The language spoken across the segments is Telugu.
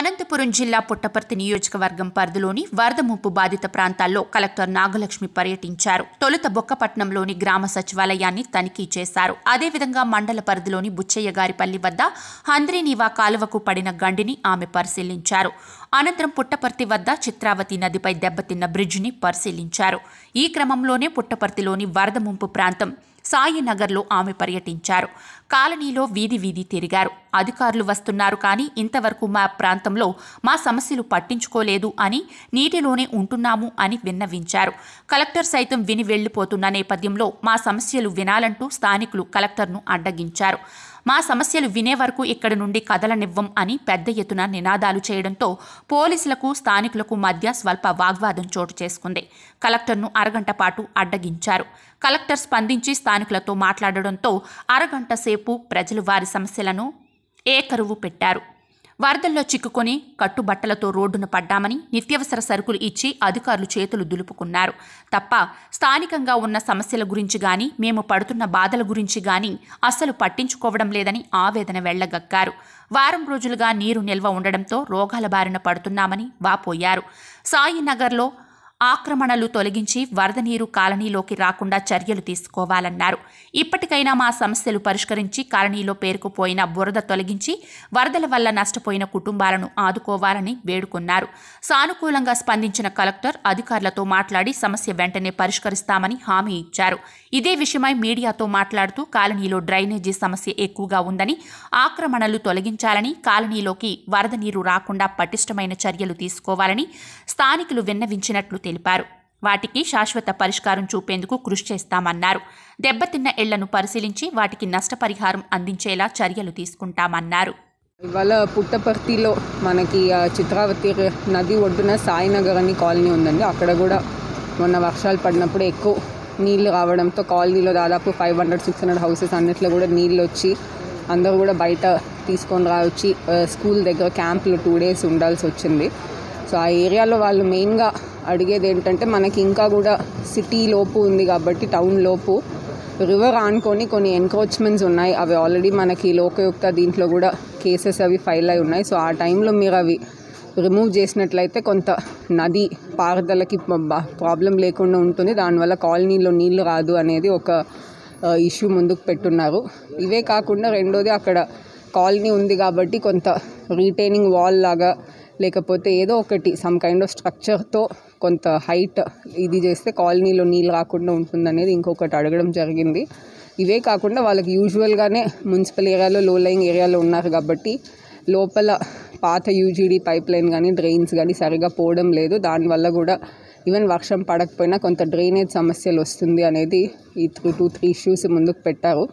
అనంతపురం జిల్లా పుట్టపర్తి నియోజకవర్గం పరిధిలోని వరద ముప్పు బాధిత ప్రాంతాల్లో కలెక్టర్ నాగలక్ష్మి పర్యటించారు తొలుత బొక్కపట్నంలోని గ్రామ సచివాలయాన్ని తనిఖీ చేశారు అదేవిధంగా మండల పరిధిలోని బుచ్చయ్యగారిపల్లి వద్ద హంద్రీనీవా కాలువకు పడిన గండిని ఆమె పరిశీలించారు అనంతరం పుట్టపర్తి వద్ద చిత్రావతి నదిపై దెబ్బతిన్న బ్రిడ్జిని పరిశీలించారు ఈ క్రమంలోనే పుట్టపర్తిలోని వరద ముంపు ప్రాంతం సాయినగర్లో ఆమె పర్యటించారు కాలనీలో వీధి వీధి తిరిగారు అధికారులు వస్తున్నారు కానీ ఇంతవరకు మా ప్రాంతంలో మా సమస్యలు పట్టించుకోలేదు అని నీటిలోనే ఉంటున్నాము అని విన్నవించారు కలెక్టర్ సైతం విని వెళ్లిపోతున్న నేపథ్యంలో మా సమస్యలు వినాలంటూ స్థానికులు కలెక్టర్ను అడ్డగించారు మా సమస్యలు వినే వరకు ఇక్కడి నుండి కదలనివ్వం అని పెద్ద ఎత్తున నినాదాలు చేయడంతో పోలీసులకు స్థానికులకు మధ్య స్వల్ప వాగ్వాదం చోటు చేసుకుంది కలెక్టర్ను అరగంట పాటు అడ్డగించారు కలెక్టర్ స్పందించి స్థానికులతో మాట్లాడడంతో అరగంట సేపు ప్రజలు వారి సమస్యలను ఏకరువు పెట్టారు వరదల్లో చిక్కుకొని కట్టుబట్టలతో రోడ్డున పడ్డామని నిత్యవసర సరుకులు ఇచ్చి అధికారులు చేతులు దులుపుకున్నారు తప్ప స్థానికంగా ఉన్న సమస్యల గురించి గాని మేము పడుతున్న బాధల గురించి గాని అస్సలు పట్టించుకోవడం లేదని ఆవేదన వెళ్లగక్కారు వారం రోజులుగా నీరు నిల్వ ఉండడంతో రోగాల బారిన పడుతున్నామని వాపోయారు సాయినగర్లో ఆక్రమణలు తొలగించి వరద నీరు కాలనీలోకి రాకుండా చర్యలు తీసుకోవాలన్నారు ఇప్పటికైనా మా సమస్యలు పరిష్కరించి కాలనీలో పేరుకుపోయిన బురద తొలగించి వరదల వల్ల నష్టపోయిన కుటుంబాలను ఆదుకోవాలని వేడుకున్నారు సానుకూలంగా స్పందించిన కలెక్టర్ అధికారులతో మాట్లాడి సమస్య వెంటనే పరిష్కరిస్తామని హామీ ఇచ్చారు ఇదే విషయమై మీడియాతో మాట్లాడుతూ కాలనీలో డ్రైనేజీ సమస్య ఎక్కువగా ఉందని ఆక్రమణలు తొలగించాలని కాలనీలోకి వరద నీరు రాకుండా పటిష్టమైన చర్యలు తీసుకోవాలని స్థానికులు విన్నవించినట్లు తెలిపారు వాటికి శాశ్వత పరిష్కారం చూపేందుకు కృషి చేస్తామన్నారు దెబ్బతిన్న ఇళ్లను పరిశీలించి వాటికి నష్టపరిహారం అందించేలా చర్యలు తీసుకుంటామన్నారు ఇవాళ పుట్టపర్తిలో మనకి ఆ చిత్రావతి ర- నది ఒడ్డున సాయినగర్ అని కాలనీ ఉందండి అక్కడ కూడా మొన్న వర్షాలు పడినప్పుడు ఎక్కువ నీళ్ళు రావడంతో కాలనీలో దాదాపు five hundred six hundred houses అన్నిట్లో కూడా నీళ్ళు వచ్చి అందరూ కూడా బయట తీసుకొని రావచ్చి ఆ, స్కూల్ దగ్గర క్యాంప్లో టూ డేస్ ఉండాల్సి వచ్చింది సో ఆ ఏరియాలో వాళ్ళు మెయిన్గా అడిగేది ఏంటంటే మనకి ఇంకా కూడా సిటీ లోపు ఉంది కాబట్టి టౌన్ లోపు రివర్ ఆనుకొని కొన్ని ఎన్క్రోచ్మెంట్స్ ఉన్నాయి అవి ఆల్రెడీ మనకి లోకయుక్త దీంట్లో కూడా కేసెస్ అవి ఫైల్ అయి ఉన్నాయి సో ఆ టైంలో మీరు అవి రిమూవ్ చేసినట్లయితే కొంత నది పారుదలకి ప్రాబ్లం లేకుండా ఉంటుంది దానివల్ల కాలనీలో నీళ్లు రాదు అనేది ఒక ఇష్యూ ముందుకు పెట్టున్నారు ఇవే కాకుండా రెండోది అక్కడ కాలనీ ఉంది కాబట్టి కొంత రీటైనింగ్ వాల్ లాగా లేకపోతే ఏదో ఒకటి సమ్ కైండ్ ఆఫ్ స్ట్రక్చర్తో కొంత హైట్ ఇది చేస్తే కాలనీలో నీళ్ళు రాకుండా ఉంటుందనేది ఇంకొకటి అడగడం జరిగింది ఇవే కాకుండా వాళ్ళకి యూజువల్గానే మున్సిపల్ ఏరియాలో లో లయింగ్ ఏరియాలో ఉన్నారు కాబట్టి లోపల పాత యూజీడీ పైప్ లైన్ కానీ డ్రైన్స్ కానీ సరిగా పోవడం లేదు దానివల్ల కూడా ఈవెన్ వర్షం పడకపోయినా కొంత డ్రైనేజ్ సమస్యలు వస్తుంది అనేది ఈ త్రీ టూ త్రీ ఇష్యూస్ ముందుకు పెట్టారు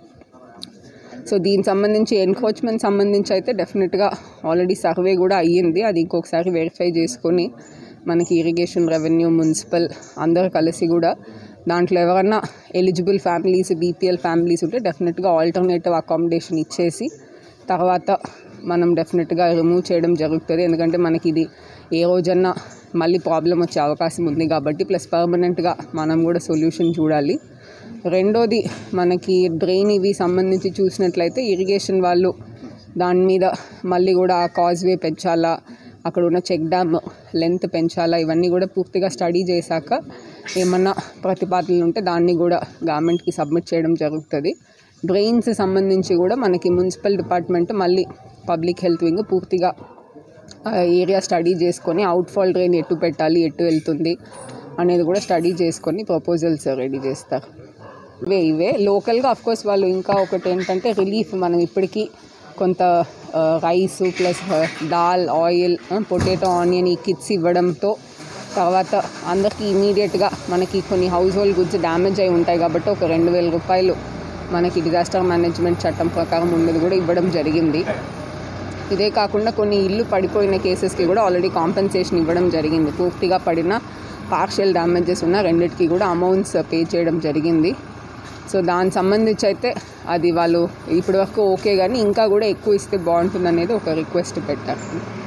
సో దీనికి సంబంధించి ఎన్క్రోచ్మెంట్ సంబంధించి అయితే డెఫినెట్గా ఆల్రెడీ సర్వే కూడా అయ్యింది అది ఇంకొకసారి వెరిఫై చేసుకొని మనకి ఇరిగేషన్ రెవెన్యూ మున్సిపల్ అందరూ కలిసి కూడా దాంట్లో ఎవరన్నా ఎలిజిబుల్ ఫ్యామిలీస్ బీపీఎల్ ఫ్యామిలీస్ ఉంటే డెఫినెట్గా ఆల్టర్నేటివ్ అకామిడేషన్ ఇచ్చేసి తర్వాత మనం డెఫినెట్గా రిమూవ్ చేయడం జరుగుతుంది ఎందుకంటే మనకి ఇది ఏ రోజన్నా మళ్ళీ ప్రాబ్లం వచ్చే అవకాశం ఉంది కాబట్టి ప్లస్ పర్మనెంట్గా మనం కూడా సొల్యూషన్ చూడాలి రెండోది మనకి డ్రైన్ ఇవి సంబంధించి చూసినట్లయితే ఇరిగేషన్ వాళ్ళు దాని మీద మళ్ళీ కూడా ఆ కాజ్వే పెంచాలా అక్కడ ఉన్న చెక్ డ్యామ్ లెంత్ పెంచాలా ఇవన్నీ కూడా పూర్తిగా స్టడీ చేశాక ఏమన్నా ప్రతిపాదనలు ఉంటే దాన్ని కూడా గవర్నమెంట్కి సబ్మిట్ చేయడం జరుగుతుంది డ్రైన్స్ సంబంధించి కూడా మనకి మున్సిపల్ డిపార్ట్మెంట్ మళ్ళీ పబ్లిక్ హెల్త్ వింగ్ పూర్తిగా ఆ ఏరియా స్టడీ చేసుకొని అవుట్ఫాల్ డ్రైన్ ఎటు పెట్టాలి ఎటు వెళ్తుంది అనేది కూడా స్టడీ చేసుకొని ప్రపోజల్స్ రెడీ చేస్తారు ఇవే ఇవే లోకల్గా కోర్స్ వాళ్ళు ఇంకా ఒకటి ఏంటంటే రిలీఫ్ మనం ఇప్పటికీ కొంత rice plus dal oil potato onion ఈ కిట్స్ ఇవ్వడంతో తర్వాత అందరికీ ఇమీడియట్గా మనకి కొన్ని హౌస్ హోల్డ్ గుడ్స్ డ్యామేజ్ అయి ఉంటాయి కాబట్టి ఒక రెండు వేల రూపాయలు మనకి డిజాస్టర్ మేనేజ్మెంట్ చట్టం ప్రకారం ఉన్నది కూడా ఇవ్వడం జరిగింది ఇదే కాకుండా కొన్ని ఇల్లు పడిపోయిన కేసెస్కి కూడా ఆల్రెడీ కాంపెన్సేషన్ ఇవ్వడం జరిగింది పూర్తిగా పడిన పార్షియల్ డ్యామేజెస్ ఉన్న రెండిటికి కూడా అమౌంట్స్ పే చేయడం జరిగింది సో దానికి సంబంధించి అయితే అది వాళ్ళు ఇప్పటివరకు ఓకే కానీ ఇంకా కూడా ఎక్కువ ఇస్తే బాగుంటుంది అనేది ఒక రిక్వెస్ట్ పెట్టారు